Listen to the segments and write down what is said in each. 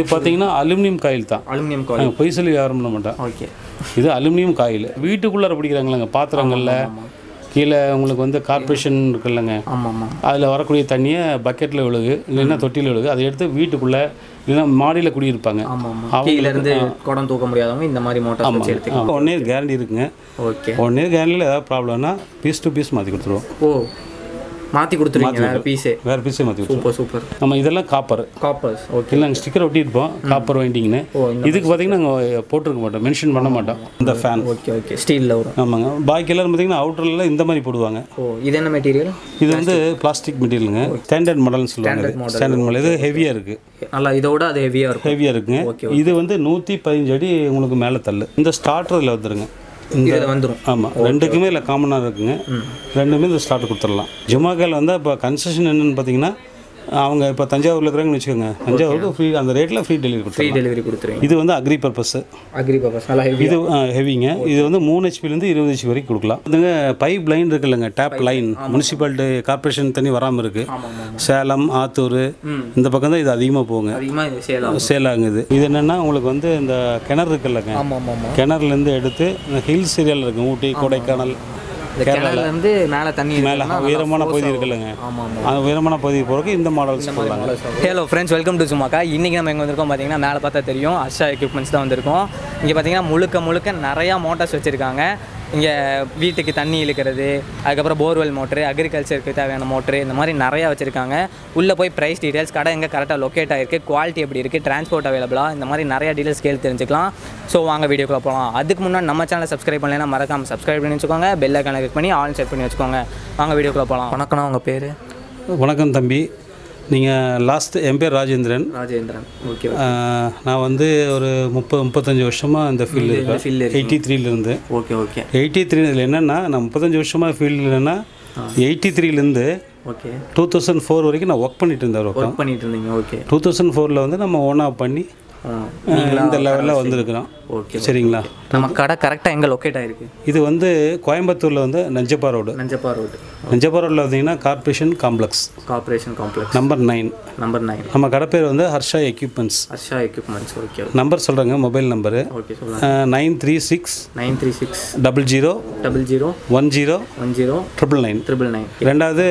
இது பார்த்தீங்கன்னா aluminium coil தான் அலுமினியம் காயில் நாங்கள் பொய் சொல்லி வியாபாரம் பண்ண மாட்டோம் ஓகே இது அலுமினியம் காயில் வீட்டுக்குள்ளார பிடிக்கிறாங்களங்க பாத்திரங்களில் கீழே உங்களுக்கு வந்து கார்ப்பரேஷன் இருக்குல்லங்க ஆமாம் ஆமாம் அதில் வரக்கூடிய தண்ணியை பக்கெட்டில் விழுகு இல்லைன்னா தொட்டியில் விழுகு அதை எடுத்து வீட்டுக்குள்ளே இல்லைன்னா மாடியில் குடியிருப்பாங்க ஆமாம் ஆமாம் கீழ இருந்து குடம் தூக்க முடியாதவங்க இந்த மாதிரி மோட்டார் வச்சு எடுத்துக்கலாம் ஒன் இயர் கேரண்டி இருக்குங்க ஓகே ஒன் இயர் கேரண்டியில் ஏதாவது ப்ராப்ளம்னா பீஸ் டு பீஸ் மாற்றி கொடுத்துருவோம் ஓ மாற்றி கொடுத்துருவீங்க வேறு பீஸே வேறு பீஸே மாற்றி கொடுத்துருவோம் சூப்பர் சூப்பர் நம்ம இதெல்லாம் காப்பர் காப்பர்ஸ் ஓகே இல்லை நாங்கள் ஸ்டிக்கர் ஒட்டியிருப்போம் காப்பர் வைண்டிங்னு ஓ இதுக்கு பார்த்தீங்கன்னா நாங்கள் போட்டிருக்க மாட்டோம் மென்ஷன் பண்ண மாட்டோம் இந்த ஃபேன் ஓகே ஓகே ஸ்டீலில் வரும் ஆமாங்க பாக்கி எல்லாரும் பார்த்தீங்கன்னா அவுட்டர்லாம் இந்த மாதிரி போடுவாங்க ஓ இது என்ன மெட்டீரியல் இது வந்து பிளாஸ்டிக் மெட்டீரியலுங்க ஸ்டாண்டர்ட் மாடல்னு சொல்லுவாங்க ஸ்டாண்டர்ட் மாடல் இது ஹெவியாக இருக்குது நல்லா இதோட அது ஹெவியாக இருக்கும் ஹெவியாக இருக்குங்க இது வந்து நூற்றி பதினஞ்சு அடி உங்களுக்கு மேலே தள்ளு இந்த ஸ்டார்டர் இதில் வந்துருங்க இந்த இதில் வந்துடும் ஆமாம் ரெண்டுக்குமே இல்லை காமனாக இருக்குங்க ரெண்டுமே இந்த ஸ்டார்ட் கொடுத்துடலாம் ஜுமாக்கால் வந்து இப்போ கன்செஷன் என்னென்னு பார்த்தீங்கன்னா அவங்க இப்போ தஞ்சாவூரில் இருக்கிறாங்கன்னு வச்சுக்கோங்க தஞ்சாவூருக்கு ஃப்ரீ அந்த ரேட்டில் ஃப்ரீ டெலிவரி ஃப்ரீ கொடுத்துருங்க டெலிவரி கொடுத்துருவீங்க இது வந்து அக்ரி பர்பஸ் அக்ரி பர்பஸ் நல்லா ஹெவி இது ஹெவிங்க இது வந்து மூணு ஹெச்பிலேருந்து இருபது ஹெச்பி வரைக்கும் கொடுக்கலாம் இதுங்க பைப் லைன் இருக்குல்லங்க டேப் லைன் முனிசிபாலிட்டி கார்ப்பரேஷன் தண்ணி வராமல் இருக்குது ஆமாம் ஆமாம் சேலம் ஆத்தூர் இந்த பக்கம் தான் இது அதிகமாக போகுங்க அதிகமாக இது சேல் ஆகும் சேல் ஆகுது இது என்னென்னா உங்களுக்கு வந்து இந்த கிணறு இருக்குல்லங்க ஆமாம் ஆமாம் ஆமாம் கிணறுலேருந்து எடுத்து இந்த ஹில்ஸ் ஏரியாவில் இருக்குது ஊட்டி கொடைக்கானல் இந்த கிணறுல இருந்து மேலே தண்ணி மேலே உயரமான பகுதி இருக்குல்லங்க ஆமாம் ஆமாம் அந்த உயரமான பகுதி போகிறதுக்கு இந்த மாடல்ஸ் போடலாங்க ஹலோ ஃப்ரெண்ட்ஸ் வெல்கம் டு சும்மாக்கா இன்றைக்கி நம்ம எங்கே வந்திருக்கோம் பார்த்தீங்கன்னா மேலே பார்த்தா தெரியும் அஷா எக்யூப்மெண்ட்ஸ் தான் வந்திருக்கோம் இங்கே பார்த்தீங்கன்னா முழுக்க முழுக்க நிறையா மோட்டார்ஸ் வச்சுருக்காங்க இங்கே வீட்டுக்கு தண்ணி இழுக்கிறது அதுக்கப்புறம் போர்வெல் மோட்ரு அக்ரிகல்ச்சருக்கு தேவையான மோட்ரு இந்த மாதிரி நிறையா வச்சுருக்காங்க உள்ளே போய் ப்ரைஸ் டீடைல்ஸ் கடை எங்கே கரெக்டாக லொக்கேட் ஆகிருக்கு குவாலிட்டி எப்படி இருக்குது டிரான்ஸ்போர்ட் அவைலபிளா இந்த மாதிரி நிறைய டீடைல்ஸ் கேள்வி தெரிஞ்சுக்கலாம் ஸோ வாங்க வீடியோக்குள்ள போகலாம் அதுக்கு முன்னாடி நம்ம சேனலை சப்ஸ்கிரைப் பண்ணலைன்னா மறக்காமல் சப்ஸ்கிரைப் பண்ணி வச்சுக்கோங்க பெல் ஐக்கானை கிளிக் பண்ணி ஆல் செட் பண்ணி வச்சுக்கோங்க வாங்க வீடியோக்குள்ள போகலாம் வணக்கம்ண்ணா உங்கள் பேர் வணக்கம் தம்பி நீங்கள் லாஸ்ட் என் பேர் ராஜேந்திரன் ராஜேந்திரன் ஓகே ஆஹ், நான் வந்து ஒரு முப்பது முப்பத்தஞ்சு வருஷமாக இந்த ஃபீல்டு இருக்கேன் field எயிட்டி த்ரீலேருந்து ஓகே ஓகே எயிட்டி த்ரீ இதில் என்னென்னா நான் முப்பத்தஞ்சு வருஷமாக ஃபீல்டு இல்லைன்னா எயிட்டி த்ரீலேருந்து ஓகே டூ தௌசண்ட் ஃபோர் வரைக்கும் நான் ஒர்க் பண்ணிட்டு இருந்தேன் ஒர்க் ஒர்க் பண்ணிட்டு இருந்தீங்க ஓகே டூ தௌசண்ட் ஃபோரில் வந்து நம்ம ஓனாக பண்ணி ஆஹ், இந்த லெவலில் வந்திருக்கிறோம் ஓகே சரிங்களா நம்ம கடை கரெக்டாக எங்கே லொக்கேட் ஆயிருக்கு இது வந்து கோயம்புத்தூரில் வந்து நஞ்சப்பா ரோடு நஞ்சப்பா ரோடு நஞ்சப்பா ரோட்டில் வந்தீங்கன்னா corporation complex corporation complex number nine number nine நம்ம கடை பேர் வந்து Harsha equipments Arsha equipments okay number சொல்கிறேங்க மொபைல் நம்பரு ஓகே சொல்லுங்கள் nine three six nine three six double zero double zero one zero one zero triple nine triple nine ரெண்டாவது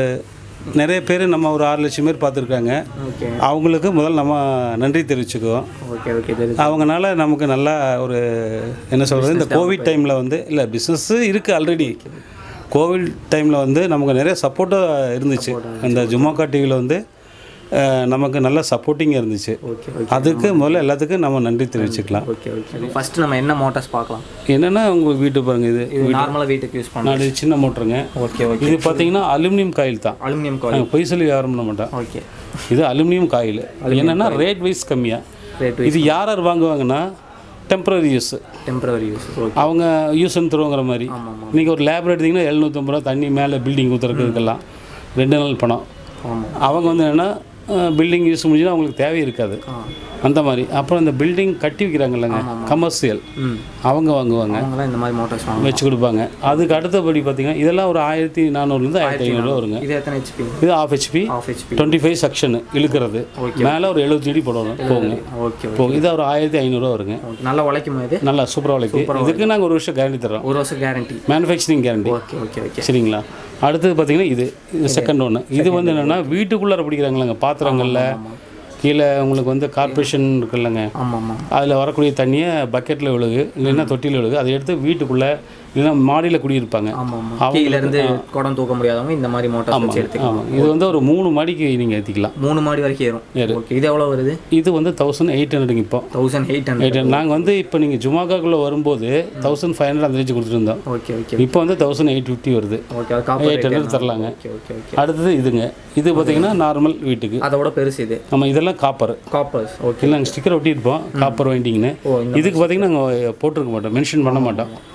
நிறைய பேர் நம்ம ஒரு ஆறு லட்சம் பேர் பார்த்துருக்காங்க ஓகே அவங்களுக்கு முதல்ல நம்ம நன்றி தெரிவிச்சுக்குவோம் ஓகே ஓகே தெரியுது அவங்கனால நமக்கு நல்லா ஒரு என்ன சொல்கிறது இந்த கோவிட் டைமில் வந்து இல்லை பிஸ்னஸ்ஸு இருக்குது ஆல்ரெடி கோவிட் டைமில் வந்து நமக்கு நிறைய சப்போர்ட்டாக இருந்துச்சு அந்த ஜுமாக்கா டிவியில் வந்து அஹ், நமக்கு நல்ல சப்போர்ட்டிங்காக இருந்துச்சு ஓகே ஓகே அதுக்கு முதல்ல எல்லாத்துக்கும் நம்ம நன்றி தெரிவிச்சுக்கலாம் ஓகே ஓகே ஃபர்ஸ்ட் நம்ம என்ன மோட்டார்ஸ் பார்க்கலாம் என்னென்னா உங்கள் வீட்டு பாருங்க இது இது நார்மலாக வீட்டுக்கு யூஸ் பண்ணலாம் நான் இது சின்ன மோட்டருங்க ஓகே ஓகே இது பார்த்தீங்கன்னா அலுமினியம் காயில் தான் அலுமினியம் காயில் நாங்கள் பொய் சொல்லி வியாபாரம் பண்ண மாட்டோம் ஓகே இது அலுமினியம் காயில் என்னென்னா ரேட் வைஸ் கம்மியாக ரேட் இது யார் யார் வாங்குவாங்கன்னா temporary use temporary use okay அவங்க யூஸ் அண்ட் த்ரோங்கிற மாதிரி நீங்கள் ஒரு லேபர் எடுத்தீங்கன்னா எழுநூற்றம்பது ரூபா தண்ணி மேலே பில்டிங் ஊற்றுறதுக்கெல்லாம் ரெண்டு நாள் பணம் ஆமாம் அவங்க வந்து என்னென்னா பில்டிங் யூஸ் முடிஞ்சுன்னா அவங்களுக்கு தேவை இருக்காது அந்த மாதிரி அப்புறம் இந்த பில்டிங் கட்டி வைக்கிறாங்கல்லங்க கமர்ஷியல் ம் அவங்க வாங்குவாங்க அவங்களாம் இந்த மாதிரி மோட்டார்ஸ் வாங்க வச்சு கொடுப்பாங்க அதுக்கு அடுத்தபடி பார்த்தீங்கன்னா இதெல்லாம் ஒரு ஆயிரத்தி நானூறுலேருந்து ஆயிரத்தி ஐநூறுரூவா வருங்க இது எத்தனை ஹெச்பி இது half HP half HP twenty five section இழுக்கிறது மேலே ஒரு எழுபத்தி அடி போடணும் போங்க ஓகே போகும் இது ஒரு ஆயிரத்தி ஐநூறுரூவா வருங்க ஓகே நல்லா உழைக்குமா இது நல்லா சூப்பராக உழைக்கு இதுக்கு நாங்கள் ஒரு வருஷம் கேரண்டி தர்றோம் ஒரு வருஷம் guarantee manufacturing guarantee okay okay okay சரிங்களா அடுத்தது பார்த்தீங்கன்னா இது இது செகண்ட் ஒன்று இது வந்து என்னென்னா வீட்டுக்குள்ளார பிடிக்கிறாங்களங்க பாத்திரங்களில் கீழே உங்களுக்கு வந்து கார்ப்பரேஷன் இருக்குல்லங்க ஆமாம் ஆமாம் அதில் வரக்கூடிய தண்ணியை பக்கெட்டில் விழுகு இல்லைன்னா தொட்டியில் விழுகு அதை எடுத்து வீட்டுக்குள்ளே இல்லைன்னா மாடியில் குடியிருப்பாங்க ஆமாம் ஆமாம் கீழ இருந்து குடம் தூக்க முடியாதவங்க இந்த மாதிரி மோட்டார்ஸ் வச்சு எடுத்துக்கலாம் ஆமாம் இது வந்து ஒரு மூணு மாடிக்கு நீங்கள் ஏற்றிக்கலாம் மூணு மாடி வரைக்கும் ஏறும் ஓகே இது எவ்வளோ வருது இது வந்து தௌசண்ட் எயிட் ஹண்ட்ரடுங்க இப்போ தௌசண்ட் எயிட் ஹண்ட்ரட் எயிட் நாங்கள் வந்து இப்போ நீங்கள் ஜுமாக்காக்குள்ளே வரும்போது தௌசண்ட் ஃபைவ் ஹண்ட்ரட் அந்த ரேஞ்சு கொடுத்துருந்தோம் ஓகே ஓகே இப்போ வந்து தௌசண்ட் எயிட் ஃபிஃப்டி வருது ஓகே அது காப்பர் எயிட் ஹண்ட்ரட் தரலாங்க ஓகே ஓகே ஓகே அடுத்தது இதுங்க இது பார்த்தீங்கன்னா நார்மல் வீட்டுக்கு அதோட பெருசு இது நம்ம இதெல்லாம் காப்பர் காப்பர்ஸ் ஓகே இல்லை நாங்கள் ஸ்டிக்கர் ஒட்டியிருப்போம் காப்பர் வைண்டிங்னு ஓ இந்த இதுக்கு பார்த்தீங்கன்னா நாங்கள் போட்டிருக்க மாட்டோம் மென்ஷன் பண்ண மாட்டோம்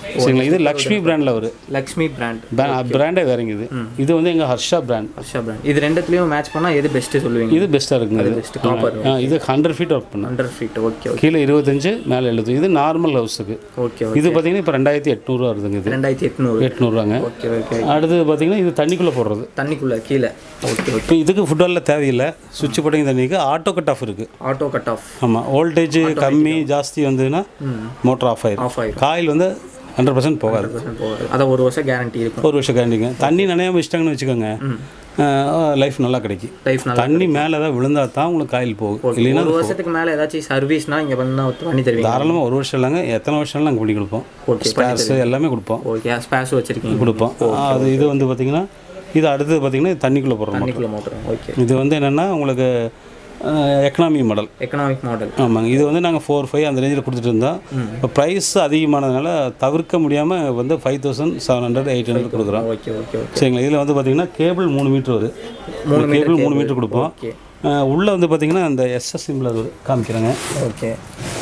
சரிங்களா இது லக்ஷ்மி பிராண்டில் வரும் லக்ஷ்மி பிராண்ட் பிராண்டே வேறங்க இது இது வந்து எங்கள் ஹர்ஷா பிராண்ட் ஹர்ஷா பிராண்ட் இது ரெண்டுத்துலேயும் மேட்ச் பண்ணால் எது பெஸ்ட்டு சொல்லுவீங்க இது பெஸ்ட்டாக இருக்குங்க இது பெஸ்ட் காப்பர் ஆ, இது ஹண்ட்ரட் ஃபீட் ஒர்க் பண்ண ஹண்ட்ரட் ஃபீட் ஓகே ஓகே கீழே இருபத்தஞ்சு மேலே எழுபது இது நார்மல் ஹவுஸுக்கு ஓகே இது பார்த்தீங்கன்னா இப்போ ரெண்டாயிரத்தி எட்நூறுவா வருதுங்க இது ரெண்டாயிரத்தி எட்நூறு எட்நூறுவாங்க ஓகே ஓகே அடுத்தது பார்த்தீங்கன்னா இது தண்ணிக்குள்ளே போடுறது தண்ணிக்குள்ளே கீழே ஓகே ஓகே இப்போ இதுக்கு ஃபுட்பாலில் தேவையில்லை சுவிட்ச் போட்டிங்க தண்ணிக்கு ஆட்டோ கட் ஆஃப் இருக்குது ஆட்டோ கட் ஆஃப் ஆமாம் வோல்டேஜ் கம்மி ஜாஸ்தி வந்ததுன்னா மோட்டர் ஆஃப் ஆயிடும் ஆஃப் ஆயிடும் காயில் வந்து ஹண்ட்ரட் பர்சன்ட் போகாது போகாது அதான் ஒரு வருஷம் கேரண்டி இருக்கும் ஒரு வருஷம் கேண்டிங்க தண்ணி நனையாமல் வச்சிட்டாங்கன்னு வச்சுக்கோங்க லைஃப் நல்லா கிடைக்கும் லைஃப் நல்லா தண்ணி மேலே தான் விழுந்தா தான் உங்களுக்கு காயில் போகும் இல்லைன்னா ஒரு வருஷத்துக்கு மேலே ஏதாச்சும் சர்வீஸ்னா இங்கே பண்ணா பண்ணி தருவீங்க தாராளமாக ஒரு வருஷம் இல்லைங்க எத்தனை வருஷம் நாங்கள் பண்ணி கொடுப்போம் ஓகே ஸ்பேர்ஸ் எல்லாமே கொடுப்போம் ஓகே ஸ்பேஸ் வச்சுருக்கீங்க கொடுப்போம் அது இது வந்து பார்த்தீங்கன்னா இது அடுத்தது பார்த்தீங்கன்னா இது தண்ணிக்குள்ளே போடுற மாடல் தண்ணிக்குள்ளே மோட்டர் ஓகே இது வந்து என்னென்னா உங்களுக்கு எக்கனாமி மாடல் எக்கனாமிக் மாடல் ஆமாங்க இது வந்து நாங்கள் ஃபோர் ஃபைவ் அந்த ரேஞ்சில் கொடுத்துட்டு இருந்தோம் இப்போ ப்ரைஸ் அதிகமானதுனால தவிர்க்க முடியாமல் வந்து five thousand seven hundred eight hundred கொடுக்குறோம் ஓகே ஓகே ஓகே சரிங்களா இதில் வந்து பார்த்தீங்கன்னா கேபிள் மூணு மீட்ரு வரும் மூணு கேபிள் மூணு மீட்டர் கொடுப்போம் ஓகே அஹ் உள்ள வந்து பார்த்தீங்கன்னா அந்த எஸ்எஸ் சிம்பிள் அது காமிக்கிறேங்க ஓகே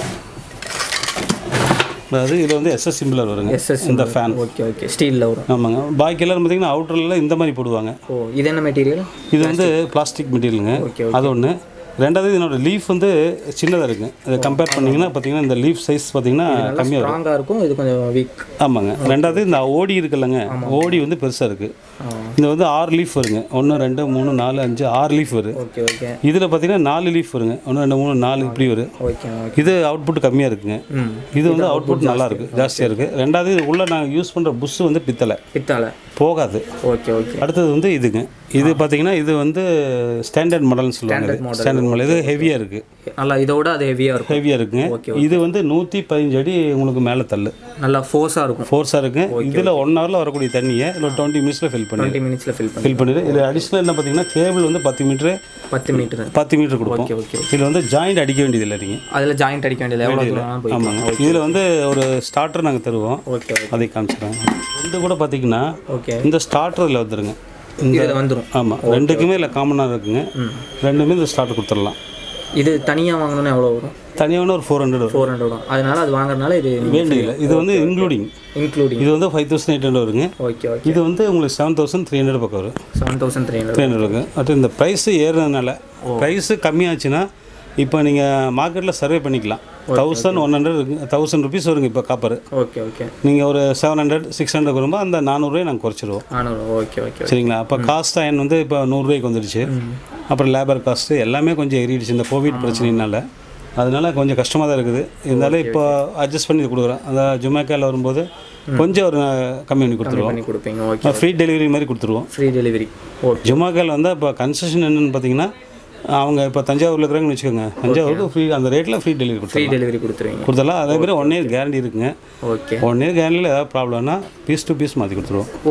அதாவது இதில் வந்து எஸ்எஸ் சிம்பிள் வருங்க எஸ்எஸ் இந்த ஃபேன் ஓகே ஓகே ஸ்டீலில் வரும் ஆமாங்க பாக்கி எல்லாரும் பார்த்தீங்கன்னா அவுட்டர்லாம் இந்த மாதிரி போடுவாங்க ஓ இது என்ன மெட்டீரியல் இது வந்து பிளாஸ்டிக் மெட்டீரியலுங்க ஓகே அது ஒன்று ரெண்டாவது இதனோட லீஃப் வந்து சின்னதாக இருக்குங்க இதை கம்பேர் பண்ணிங்கன்னா பார்த்தீங்கன்னா இந்த லீஃப் சைஸ் பார்த்தீங்கன்னா கம்மியாக இருக்கும் ஸ்ட்ராங்காக இருக்கும் இது கொஞ்சம் வீக் ஆமாங்க ரெண்டாவது இந்த ஓடி இருக்குல்லங்க ஓடி வந்து பெருசாக இருக்குது இந்த வந்து ஆறு லீஃப் வருங்க ஒன்று ரெண்டு மூணு நாலு அஞ்சு ஆறு லீஃப் வரும் ஓகே ஓகே இதில் பார்த்தீங்கன்னா நாலு லீஃப் வருங்க ஒன்று ரெண்டு மூணு நாலு இப்படி வரும் ஓகே ஓகே இது அவுட்புட் கம்மியாக இருக்குங்க ம் இது வந்து அவுட்புட் நல்லா இருக்கு ஜாஸ்தியாக இருக்குது ரெண்டாவது இது உள்ள நாங்கள் யூஸ் பண்ணுற புஷ் வந்து பித்தளை பித்தால போகாது ஓகே ஓகே அடுத்தது வந்து இதுங்க இது பார்த்தீங்கன்னா இது வந்து ஸ்டாண்டர்ட் மாடல்னு சொல்லுவாங்க ஸ்டாண்டர்ட் மாடல் இது ஹெவியாக இருக்குது நல்லா இதோட அது ஹெவியாக இருக்கும் ஹெவியாக இருக்குங்க இது வந்து நூற்றி பதினஞ்சு அடி உங்களுக்கு மேலே தள்ளு நல்லா ஃபோர்ஸாக இருக்கும் ஃபோர்ஸாக இருக்குங்க இதில் ஒன் ஹவரில் வரக்கூடிய தண்ணியை இல்லை டுவெண்ட்டி மினிட்ஸில் ஃபில் பண்ணி டுவெண்ட்டி மினிட்ஸில் ஃபில் பண்ணி ஃபில் பண்ணிடு இதில் அடிஷ்னல் என்ன பார்த்தீங்கன்னா கேபிள் வந்து பத்து மீட்ரு பத்து மீட்டர் பத்து மீட்டர் கொடுப்போம் ஓகே ஓகே இதில் வந்து ஜாயிண்ட் அடிக்க வேண்டியதில்லை நீங்கள் அதில் ஜாயிண்ட் அடிக்க வேண்டியது எவ்வளோ தூரம் போய் ஆமாங்க இதில் வந்து ஒரு ஸ்டார்டர் நாங்கள் தருவோம் ஓகே ஓகே அதை காமிச்சிடுறேன் ரெண்டு கூட பார்த்தீங்கன்னா ஓகே இந்த ஸ்டார்டர் இதில் வந்துருங்க இந்த இதில் வந்துடும் ஆமாம் ரெண்டுக்குமே இல்லை காமனாக இருக்குங்க ரெண்டுமே இந்த ஸ்டார்டர் கொடுத்துடலாம் இது தனியாக வாங்கணும்னா எவ்வளோ வரும் தனியாக ஒரு ஃபோர் ஹண்ட்ரட் வரும் ஃபோர் ஹண்ட்ரட் வரும் அதனால அது வாங்குறதுனால இது வேண்டியதில்லை இது வந்து இன்க்ளூடிங் இன்க்ளூடிங் இது வந்து ஃபைவ் தௌசண்ட் எயிட் ஹண்ட்ரட் வருங்க ஓகே ஓகே இது வந்து உங்களுக்கு செவன் தௌசண்ட் த்ரீ ஹண்ட்ரட் பக்கம் வரும் seven thousand three hundred three hundred இருக்கு அடுத்து இந்த ப்ரைஸு ஏறுறதுனால ப்ரைஸு கம்மியாச்சுன்னா இப்போ நீங்கள் மார்க்கெட்டில் சர்வே பண்ணிக்கலாம் தௌசண்ட் ஒன் ஹண்ட்ரட் இருக்கு தௌசண்ட் ருபீஸ் வருங்க இப்போ காப்பர் ஓகே ஓகே நீங்கள் ஒரு செவன் ஹண்ட்ரட் சிக்ஸ் ஹண்ட்ரட் வரும்போது அந்த நானூறுரூவாய் நாங்கள் குறைச்சிடுவோம் நானூறு ஓகே ஓகே சரிங்களா அப்போ காஸ்ட் அயன் வந்து இப்போ நூறுரூவாய்க்கு வந்துடுச்சு அப்புறம் லேபர் காஸ்ட்டு எல்லாமே கொஞ்சம் ஏறிடுச்சு இந்த கோவிட் பிரச்சனைனால அதனால கொஞ்சம் கஷ்டமாக தான் இருக்குது இருந்தாலும் இப்போ அட்ஜஸ்ட் பண்ணி கொடுக்குறோம் அந்த ஜொமேட்டோவில் வரும்போது கொஞ்சம் ஒரு கம்மி பண்ணி கொடுத்துருவோம் பண்ணி கொடுப்பீங்க ஓகே ஃப்ரீ டெலிவரி மாதிரி கொடுத்துருவோம் ஃப்ரீ டெலிவரி ஓகே ஜொமாக்கோவில் வந்து இப்போ கன்செஷன் என்னென்னு பார்த்தீங்கன்னா அவங்க இப்போ தஞ்சாவூரில் இருக்கிறாங்கன்னு வச்சுக்கோங்க தஞ்சாவூருக்கு ஃப்ரீ அந்த ரேட்டில் ஃப்ரீ டெலிவரி ஃப்ரீ கொடுத்துருவோம் டெலிவரி கொடுத்துருவீங்க கொடுத்தலாம் அதே மாதிரி ஒன் இயர் கேரண்டி இருக்குங்க ஓகே ஒன் இயர் கேரண்டியில் ஏதாவது ப்ராப்ளம்னா பீஸ் டு பீஸ் மாற்றி கொடுத்துருவோம் ஓ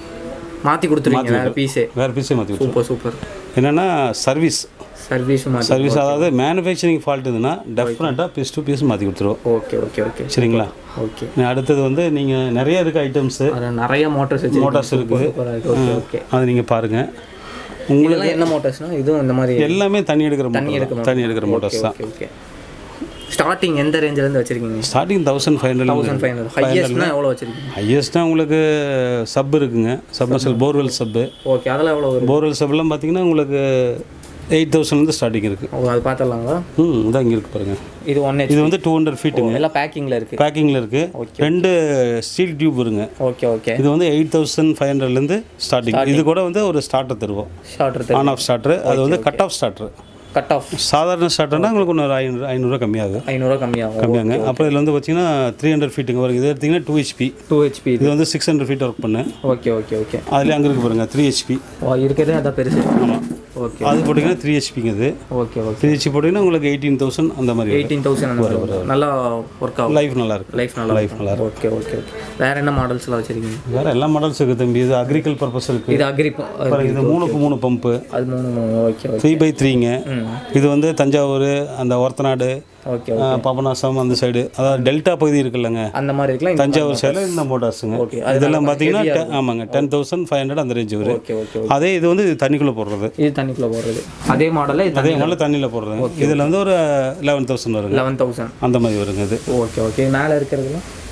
மாற்றி கொடுத்துருவீங்க வேறு பீஸே வேறு பீஸே மாற்றி கொடுத்துருவோம் சூப்பர் சூப்பர் என்னென்னா சர்வீஸ் சர்வீஸும் மாற்றி சர்வீஸ் அதாவது மேனுஃபேக்சரிங் ஃபால்ட் இருந்ததுன்னா டெஃபினட்டாக பீஸ் டு பீஸ் மாற்றி கொடுத்துருவோம் ஓகே ஓகே ஓகே சரிங்களா ஓகே அடுத்தது வந்து நீங்கள் நிறைய இருக்குது ஐட்டம்ஸு அதில் நிறைய மோட்டர்ஸ் வச்சு மோட்டார்ஸ் இருக்குது ஓகே ஓகே அது நீங்கள் பாருங்கள் இதெல்லாம் என்ன மோட்டர்ஸ்னா இதுவும் இந்த மாதிரி எல்லாமே தண்ணி எடுக்கிற தண்ணி மோட்டார் எடுக்க தண்ணி எடுக்கிற மோட்டார்ஸ் தான் ஓகே ஓகே ஸ்டார்டிங் எந்த ரேஞ்சிலேருந்து வச்சுருக்கீங்க starting thousand five hundred thousand five hundred ஹையஸ்ட்னா எவ்வளோ வச்சுருக்கீங்க ஹையஸ்ட்டாக உங்களுக்கு சப் இருக்குங்க சப்மர்சல் போர்வெல் சப்பு ஓகே அதெல்லாம் எவ்வளோ வரும் போர்வெல் சப்லாம் பார்த்தீங்கன்னா உங்களுக்கு எயிட் தௌசண்ட்லேருந்து ஸ்டார்டிங் இருக்குது ஓ அது பார்த்துடலாங்களா ம் இதான் இங்கே இருக்கு பாருங்கள் இது ஒன் ஹெச் இது வந்து டூ ஹண்ட்ரட் ஃபீட்டுங்க எல்லாம் பேக்கிங்கில் இருக்குது பேக்கிங்கில் இருக்குது ரெண்டு ஸ்டீல் டியூப் வருங்க ஓகே ஓகே இது வந்து எயிட் தௌசண்ட் ஃபைவ் ஹண்ட்ரட்லேருந்து ஸ்டார்டிங் இது கூட வந்து ஒரு ஸ்டார்டர் தருவோம் ஷார்ட்டர் ஆன் ஆஃப் ஸ்டார்டர் அது வந்து cut off starter cut off சாதாரண ஸ்டார்டர்னா உங்களுக்கு இன்னொரு ஐநூறு ஐநூறுரூவா கம்மியாகுது ஐநூறுரூவா கம்மியாகும் கம்மியாங்க அப்புறம் இதில் வந்து பார்த்தீங்கன்னா த்ரீ ஹண்ட்ரட் ஃபீட்டுங்க வரும் இது எடுத்திங்கன்னா டூ ஹெச்பி டூ ஹெச்பி இது வந்து சிக்ஸ் ஹண்ட்ரட் ஃபீட் ஒர்க் பண்ணு ஓகே ஓகே ஓகே அதுலேயே அங்கே இருக்கு பாருங்க த்ரீ ஹெச்பி ஓ இருக்கிறதே அதான் பெருசு ஆமாம் ஓகே அது போட்டிங்கன்னா த்ரீ ஹெச்பிங்க இது ஓகே ஓகே த்ரீ ஹெச்பி போட்டிங்கன்னா உங்களுக்கு எயிட்டீன் தௌசண்ட் அந்த மாதிரி எயிட்டீன் தௌசண்ட் அந்த மாதிரி வரும். நல்லா ஒர்க் ஆகும் லைஃப் நல்லா இருக்கு லைஃப் நல்லா லைஃப் நல்லா இருக்கு ஓகே ஓகே ஓகே வேறு என்ன மாடல்ஸ்லாம் வச்சுருக்கீங்க வேறு எல்லா மாடல்ஸ் இருக்குது தம்பி இது அக்ரிகல் பர்பஸ் இருக்குது இது அக்ரி அப்புறம் இது மூணுக்கு மூணு பம்பு அது மூணு மூணு ஓகே ஓகே த்ரீ பை த்ரீங்க இது வந்து தஞ்சாவூர் அந்த ஒரத்தநாடு ஓகே அஹ், பாபநாசம் அந்த சைடு அதாவது டெல்டா பகுதி இருக்குல்லங்க அந்த மாதிரி இருக்கலாம் தஞ்சாவூர் சைடில் இந்த மோட்டார்ஸுங்க Okay, இதெல்லாம் பார்த்தீங்கன்னா te- ஆமாங்க டென் தௌசண்ட் ஃபைவ் ஹண்ட்ரட் அந்த ரேஞ்ச் வரும் ஓகே ஓகே அதே இது வந்து இது தண்ணிக்குள்ளே போடுறது இது தண்ணிக்குள்ளே போடுறது அதே மாடலில் இது அதே மாதிரி தண்ணியில் போடுறது இதில் வந்து ஒரு லெவன் தௌசண்ட் வருங்க லெவன் தௌசண்ட் அந்த மாதிரி வருங்க இது ஓகே ஓகே மேலே இருக்கிறதுலாம்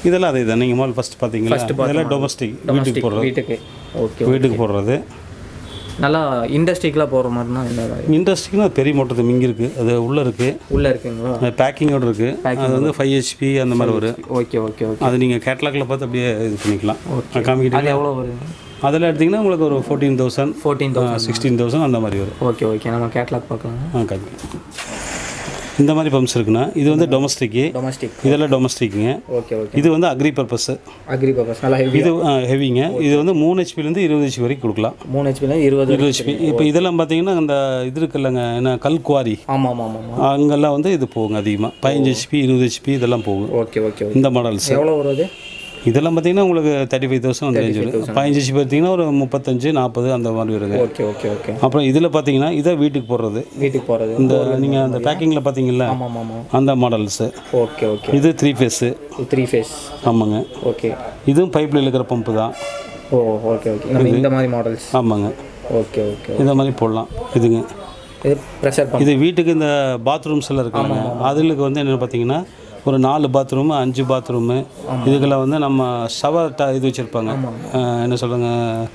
இதெல்லாம் அதே தான் நீங்கள் முதல்ல ஃபஸ்ட் பார்த்தீங்களா இதெல்லாம் டொமஸ்டிக் வீட்டுக்கு போடுறது வீட்டுக்கு ஓகே வீட்டுக்கு போடுறது நல்லா இண்டஸ்ட்ரிக்கெலாம் போகிற மாதிரினா என்ன இண்டஸ்ட்ரிக்குன்னா பெரிய மோட்டர் இங்கே இருக்குது அது உள்ளே இருக்குது உள்ளே இருக்குங்களா பேக்கிங்கோடு இருக்குது அது வந்து ஃபைவ் ஹெச்பி அந்த மாதிரி வரும் ஓகே ஓகே ஓகே அது நீங்கள் கேட்லாக்ல பார்த்து அப்படியே இது பண்ணிக்கலாம் காமிக்கிட்டீங்க அது எவ்வளோ வருது அதில் எடுத்திங்கன்னா உங்களுக்கு ஒரு fourteen thousand fourteen sixteen thousand அந்த மாதிரி வரும் ஓகே ஓகே நம்ம கேட்லாக் பார்க்கலாம் ஆ காமிக்கிறேன் இந்த மாதிரி பம்ப்ஸ் இருக்குண்ணா இது வந்து டொமஸ்டிக்கு டொமஸ்டிக் இதெல்லாம் டொமஸ்டிக்குங்க ஓகே ஓகே இது வந்து அக்ரி பர்பஸ் அக்ரி பர்பஸ் நல்லா ஹெவி இது ஹெவிங்க இது வந்து மூணு ஹெச்பிலேருந்து இருபது ஹெச்பி வரைக்கும் கொடுக்கலாம் மூணு ஹெச்பியில் இருபது இருபது ஹெச்பி இப்போ இதெல்லாம் பார்த்தீங்கன்னா அந்த இது இருக்குல்லங்க என்ன கல் குவாரி ஆமாம் ஆமாம் ஆமாம் அங்கெல்லாம் வந்து இது போகுங்க அதிகமாக பதினஞ்சு ஹெச்பி இருபது ஹெச்பி இதெல்லாம் போகும் ஓகே ஓகே ஓகே இந்த மாடல்ஸ் எவ்வளோ வருது இதெல்லாம் பார்த்தீங்கன்னா உங்களுக்கு தேர்ட்டி ஃபைவ் தௌசண்ட் அந்த ரேஞ்ச் வரும் பதினஞ்சு ஹெச்பி பார்த்தீங்கன்னா ஒரு முப்பத்தஞ்சு நாற்பது அந்த மாதிரி வருங்க ஓகே ஓகே ஓகே அப்புறம் இதில் பார்த்தீங்கன்னா இதை வீட்டுக்கு போடுறது வீட்டுக்கு போகிறது இந்த நீங்கள் அந்த பேக்கிங்கில் பார்த்தீங்களா ஆமாம் ஆமாம் ஆமாம் அந்த மாடல்ஸு ஓகே ஓகே இது த்ரீ ஃபேஸு த்ரீ ஃபேஸ் ஆமாங்க ஓகே இதுவும் பைப்பில் இருக்கிற பம்பு தான் ஓ ஓகே ஓகே நம்ம இந்த மாதிரி மாடல்ஸ் ஆமாங்க ஓகே ஓகே இந்த மாதிரி போடலாம் இதுங்க இது ப்ரெஷர் பம்ப் இது வீட்டுக்கு இந்த பாத்ரூம்ஸ் எல்லாம் இருக்குங்க அதுக்கு வந்து என்ன பார்த்தீங்கன்னா ஒரு நாலு பாத்ரூமு அஞ்சு பாத்ரூமு இதுக்கெல்லாம் வந்து நம்ம ஷவர் இது வச்சுருப்பாங்க என்ன சொல்லுங்க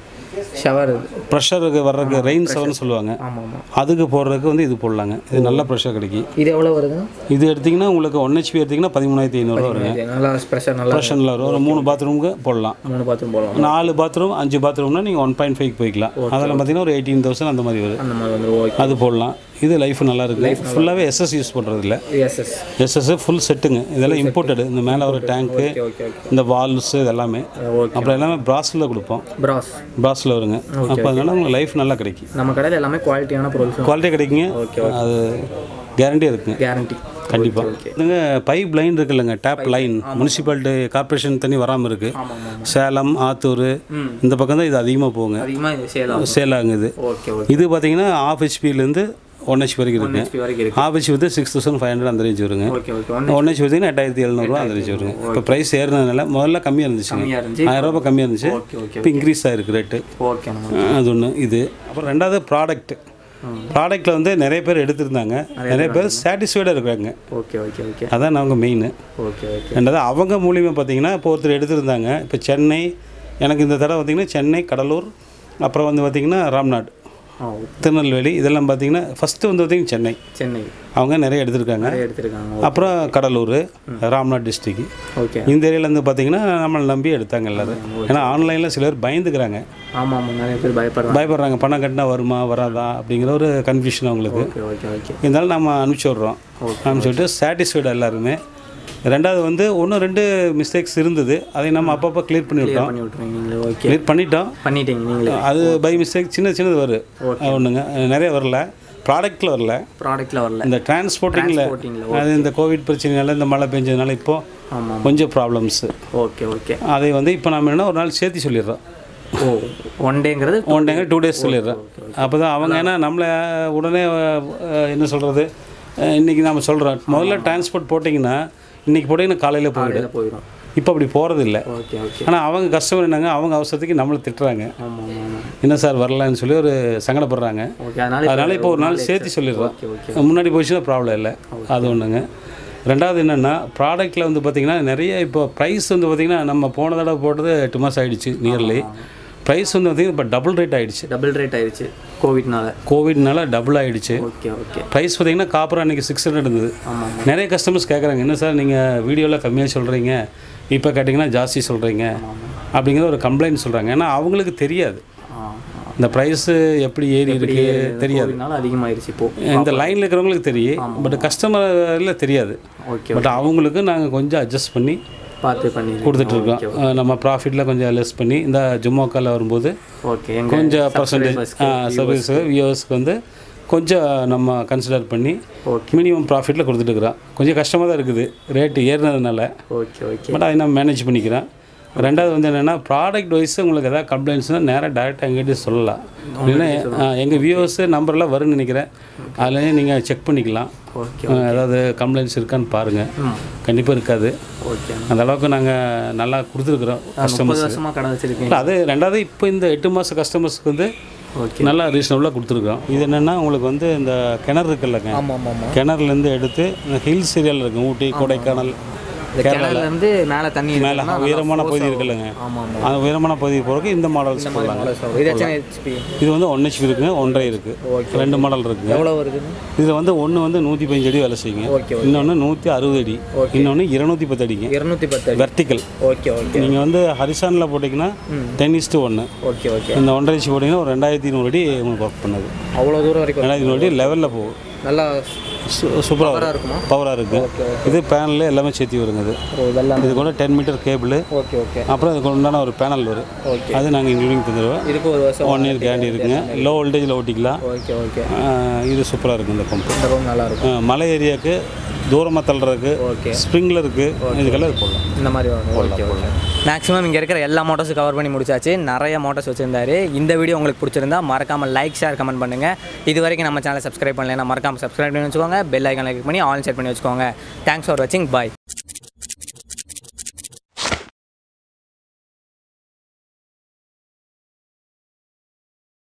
ஷவர் ப்ரெஷருக்கு வர்றதுக்கு ரெயின் ஷவர்னு சொல்லுவாங்க ஆமாம் ஆமாம் அதுக்கு போடுறதுக்கு வந்து இது போடலாங்க இது நல்ல ப்ரெஷர் கிடைக்கும் இது எவ்வளோ வருதுங்க இது எடுத்திங்கன்னா உங்களுக்கு ஒன் ஹெச்பி எடுத்திங்கன்னா பதிமூணாயிரத்தி ஐநூறுரூவா வருங்க இது நல்லா ப்ரெஷர் நல்லா ப்ரெஷரில் வரும் ஒரு மூணு பாத்ரூமுக்கு போடலாம் மூணு பாத்ரூம் போடலாம் நாலு பாத்ரூம் அஞ்சு பாத்ரூம்னா நீங்கள் ஒன் பாயிண்ட் ஃபைவ் போய்க்கலாம் அதெல்லாம் பார்த்தீங்கன்னா ஒரு எயிட்டீன் தௌசண்ட் அந்த மாதிரி வரும் அந்த மாதிரி வந்து ஓகே அது போடலாம் இது லைஃப் நல்லா இருக்கு ஃபுல்லாகவே எஸ்எஸ் யூஸ் பண்ணுறது இல்லை எஸ் எஸ் எஸ்எஸ் ஃபுல் செட்டுங்க இதெல்லாம் இம்போர்ட்டடு இந்த மேலே ஒரு டேங்க்கு ஓகே ஓகே ஓகே இந்த வால்ஸ் இது எல்லாமே ஓகே அப்புறம் எல்லாமே பிராஸில் கொடுப்போம் ப்ராஸ் பிராஸில் வருங்க அப்போ அதனால உங்களுக்கு லைஃப் நல்லா கிடைக்கும் நம்ம கடையில் எல்லாமே குவாலிட்டியான பொருள் குவாலிட்டி கிடைக்குங்க அது கேரண்டியாக இருக்குங்க கேரண்டி கண்டிப்பாக இதுங்க பைப் லைன் இருக்குல்லங்க டேப் லைன் முனிசிபாலிட்டி கார்ப்பரேஷன் தண்ணி வராமல் இருக்குது ஆமாம் ஆமாம் சேலம் ஆத்தூர் ம். இந்த பக்கம் தான் இது அதிகமாக போகுங்க அதிகமாக இது சேல் ஆகும் சேல் ஆகுது ஓகே ஓகே இது பார்த்தீங்கன்னா ஆஃப் ஹெச்பிலேருந்து ஒன் ஹெச்பி வரைக்கும் இருக்குங்க ஹெச்பி வரைக்கும் இருக்கு ஆஃப் ஹெச்பி வந்து சிக்ஸ் தௌசண்ட் ஃபைவ் ஹண்ட்ரட் அந்த ரேஞ்ச் வருங்க ஓகே ஓகே ஒன்று ஒன் ஹெச்பி பார்த்தீங்கன்னா எட்டாயிரத்தி எழுநூறுவா அந்த ரேஞ்ச் வருங்க இப்போ ப்ரைஸ் ஏறினதுனால முதல்ல கம்மியாக இருந்துச்சுங்க கம்மியாக இருந்துச்சு ஆயிரம் ரூபாய் கம்மியாக இருந்துச்சு ஓகே ஓகே இப்போ இன்க்ரீஸ் ஆகிருக்கு ரேட்டு ஓகே நம்ம அது ஒன்று இது அப்புறம் ரெண்டாவது ப்ராடக்ட் ப்ராடக்ட்டில் வந்து நிறைய பேர் எடுத்திருந்தாங்க நிறைய பேர் சாட்டிஸ்ஃபைடாக இருக்காங்க ஓகே ஓகே ஓகே அதான் நாங்கள் மெயின் ஓகே ஓகே ரெண்டாவது அவங்க மூலியமாக பார்த்தீங்கன்னா இப்போ ஒருத்தர் எடுத்திருந்தாங்க இப்போ சென்னை எனக்கு இந்த தடவை பார்த்தீங்கன்னா சென்னை கடலூர் அப்புறம் வந்து பார்த்திங்கன்னா ராம்நாட் ஆ திருநெல்வேலி இதெல்லாம் பார்த்தீங்கன்னா ஃபஸ்ட்டு வந்து பார்த்திங்கன்னா சென்னை சென்னை அவங்க நிறைய எடுத்திருக்காங்க நிறைய எடுத்திருக்காங்க அப்புறம் கடலூர் ராம்நாத் டிஸ்ட்ரிக் ஓகே இந்த ஏரியாலேருந்து பார்த்தீங்கன்னா நம்மளை நம்பி எடுத்தாங்க எல்லாரும் ஏன்னா ஆன்லைனில் சிலர் பயந்துக்கிறாங்க ஆமாம் ஆமாம் நிறைய பேர் பயப்படுறாங்க பயப்படுறாங்க பணம் கட்டினா வருமா வராதா அப்படிங்கிற ஒரு கன்ஃபியூஷன் அவங்களுக்கு ஓகே ஓகே ஓகே இருந்தாலும் நம்ம அனுப்பிச்சி விட்றோம் அனுப்பிச்சி விட்டு சாட்டிஸ்ஃபைடு எல்லாருமே ரெண்டாவது வந்து ஒன்று ரெண்டு மிஸ்டேக்ஸ் இருந்தது அதை நம்ம அப்பப்போ கிளியர் பண்ணி விட்டோம் பண்ணி விட்ருவீங்க நீங்களே ஓகே கிளியர் பண்ணிட்டோம் பண்ணிட்டீங்க நீங்களே அது பை மிஸ்டேக் சின்ன சின்னது வரும் ஒன்றுங்க நிறைய வரல ப்ராடக்ட்டில் வரல ப்ராடக்ட்டில் வரல இந்த டிரான்ஸ்போர்ட்டிங்கில் Transporting-ல, அது இந்த கோவிட் பிரச்சனைனால இந்த மழை பெஞ்சதுனால இப்போ ஆமாம் கொஞ்சம் ப்ராப்ளம்ஸு ஓகே ஓகே அதை வந்து இப்போ நம்ம என்ன ஒரு நாள் சேர்த்து சொல்லிடுறோம் ஓ ஒன் டேங்கிறது ஒன் டேங்க டூ டேஸ் சொல்லிடுறேன் அப்போ தான் அவங்க ஏன்னா நம்மளை உடனே அஹ், என்ன சொல்கிறது இன்றைக்கி நம்ம சொல்கிறோம் முதல்ல டிரான்ஸ்போர்ட் போட்டிங்கன்னா இன்றைக்கி போட்டிங்கன்னா காலையில் போயிடும் போயிடும் இப்போ அப்படி போகிறது இல்லை ஓகே ஓகே ஆனால் அவங்க கஸ்டமர் என்னங்க அவங்க அவசரத்துக்கு நம்மளை திட்டுறாங்க ஆமாம் ஆமாம் ஆமாம் என்ன சார் வரலன்னு சொல்லி ஒரு சங்கடப்படுறாங்க ஓகே அதனால அதனால் இப்போ ஒரு நாள் சேர்த்து சொல்லிடுறோம் ஓகே ஓகே முன்னாடி போச்சுன்னா ப்ராப்ளம் இல்லை அது ஒன்றுங்க ரெண்டாவது என்னென்னா ப்ராடக்ட்டில் வந்து பார்த்திங்கன்னா நிறைய இப்போ ப்ரைஸ் வந்து பார்த்திங்கன்னா நம்ம போன தடவை போட்டது எட்டு மாதம் ஆயிடுச்சு நியர்லி ப்ரைஸ் வந்து பார்த்திங்கன்னா இப்போ டபுள் ரேட் ஆயிடுச்சு டபுள் ரேட் ஆயிடுச்சு கோவிட்னால கோவிட்னால டபுள் ஆயிடுச்சு ஓகே ஓகே ப்ரைஸ் பார்த்தீங்கன்னா காப்பர் அன்றைக்கி சிக்ஸ் ஹண்ட்ரட் இருந்தது ஆமாம் நிறைய கஸ்டமர்ஸ் கேட்குறாங்க என்ன சார் நீங்கள் வீடியோவில் கம்மியாக சொல்கிறீங்க இப்போ கேட்டிங்கன்னா ஜாஸ்தி சொல்கிறீங்க அப்படிங்கிற ஒரு கம்ப்ளைண்ட் சொல்கிறாங்க ஏன்னா அவங்களுக்கு தெரியாது ஆ இந்த ப்ரைஸு எப்படி ஏறி இருக்கு தெரியாது கோவிட்னால அதிகமாயிருச்சு இப்போ இந்த லைனில் இருக்கிறவங்களுக்கு தெரியும் பட் கஸ்டமரில் தெரியாது ஓகே பட் அவங்களுக்கு நாங்கள் கொஞ்சம் அட்ஜஸ்ட் பண்ணி பார்த்து பண்ணி கொடுத்துட்ருக்கோம் அஹ் நம்ம ப்ராஃபிட்டில் கொஞ்சம் லெஸ் பண்ணி இந்த ஜும்மோக்கால் வரும்போது ஓகே எங்க கொஞ்சம் பர்சன்டேஜ் சர்வீஸ் வியூவர்ஸ்க்கு வந்து கொஞ்சம் நம்ம கன்சிடர் பண்ணி ஓகே மினிமம் ப்ராஃபிட்டில் கொடுத்துட்டுருக்குறோம் கொஞ்சம் கஷ்டமாக தான் இருக்குது ரேட்டு ஏறினதுனால ஓகே ஓகே பட் அதை நம்ம மேனேஜ் பண்ணிக்கிறோம் ரெண்டாவது வந்து என்னென்னா ப்ராடக்ட் வைஸ் உங்களுக்கு எதாவது கம்ப்ளைண்ட்ஸ்னால் நேராக டேரெக்டாக எங்கிட்ட சொல்லலாம் இல்லைன்னா எங்கள் வியூவர்ஸு நம்பர்லாம் வரும்னு நினைக்கிறேன் அதுலேயே நீங்கள் செக் பண்ணிக்கலாம் ஓகே அஹ் ஏதாவது கம்ப்ளைண்ட்ஸ் இருக்கான்னு பாருங்கள் ம் கண்டிப்பாக இருக்காது ஓகே அந்த அளவுக்கு நாங்கள் நல்லா கொடுத்துருக்குறோம் முப்பது கஸ்டமர்ஸ் வருஷமாக கடை வச்சிருக்கீங்க இல்லை அது ரெண்டாவது இப்போ இந்த எட்டு மாத கஸ்டமர்ஸ்க்கு வந்து ஓகே நல்லா ரீசனபுளாக கொடுத்துருக்கோம் இது என்னென்னா உங்களுக்கு வந்து இந்த கிணறு இருக்குல்லங்க ஆமாம் ஆமாம் ஆமாம் கிணறுலேருந்து எடுத்து இந்த ஹில்ஸ் ஏரியாவில் இருக்கும் ஊட்டி கொடைக்கானல் இந்த கிணறுல இருந்து மேலே தண்ணி மேலே இருக்குன்னா நல்லா உயரமான force பகுதி ஆகும். இருக்குல்லங்க ஆமா ஆமாம் அந்த உயரமான பகுதி போகிறதுக்கு இந்த மாடல்ஸ் இந்த மாதிரி போடலாங்க models ஆகும். இது எத்தனை ஹெச்பி இது வந்து ஒன் ஹெச்பி இருக்குங்க ஒன்றரை இருக்குது ரெண்டு மாடல் இருக்குங்க எவ்வளோ வருதுங்க இதில் வந்து ஒன்று வந்து நூற்றி பதினஞ்சு அடி வேலை செய்யுங்க ஓகே இன்னொன்று நூற்றி அறுபது அடி இன்னொன்று இருநூத்தி பத்து அடிங்க இரநூத்தி பத்து அடி வெர்டிக்கல் ஓகே ஓகே நீங்கள் வந்து ஹரிசானில் போட்டிங்கன்னா டென் இஸ்ட்டு ஒன்று ஓகே ஓகே இந்த ஒன்றரை இன்ச்சு போட்டிங்கன்னா ஒரு ரெண்டாயிரத்தி நூறு அடி உங்களுக்கு ஒர்க் பண்ணுது அவ்வளோ தூரம் வரைக்கும் ரெண்டாயிரத்தி நூறு அடி லெவலில் போகும் நல்லா சூப்பராக இருக்குமா? பவராக இருக்குது இது பேனல் எல்லாமே சேர்த்து வருங்க இது ஓ, இதெல்லாம் இது கூட ten meter cable okay okay அப்புறம் இதுக்கு உண்டான ஒரு பேனல் வரும் ஓகே அது நாங்கள் இன்க்ளூடிங் தந்துடுவோம் இதுக்கு ஒரு வருஷம் ஒன் இயர் கேரண்டி இருக்குங்க லோ வோல்டேஜில் ஓட்டிக்கலாம் ஓகே ஓகே ஆஹ் இது சூப்பராக இருக்குது இந்த பம்பு இந்த ரூம் நல்லா இருக்கும் ஆஹ் மலை ஏரியாவுக்கு தூரமாக தள்ளுறதுக்கு ஓகே ஸ்ப்ரிங்லருக்கு இதுக்கெல்லாம் இது போடலாம் இந்த மாதிரி வரும் ஓகே ஓகே மேக்ஸிமம் இங்கே இருக்கிற எல்லா மோட்டர்ஸும் கவர் பண்ணி முடிச்சாச்சு நிறைய மோட்டர்ஸ் வச்சிருந்தாரு இந்த வீடியோ உங்களுக்கு பிடிச்சிருந்தா மறக்காமல் லைக் ஷேர் கமெண்ட் பண்ணுங்கள் இது வரைக்கும் நம்ம சேனலை சப்ஸ்கிரைப் பண்ணலைன்னா மறக்காமல் சப்ஸ்கிரைப் பண்ணி வச்சுக்கோங்க பெல் ஐக்கான் கிளிக் பண்ணி ஆல் செட் பண்ணி வச்சுக்கோங்க தேங்க்ஸ் ஃபார் வாட்சிங் பாய்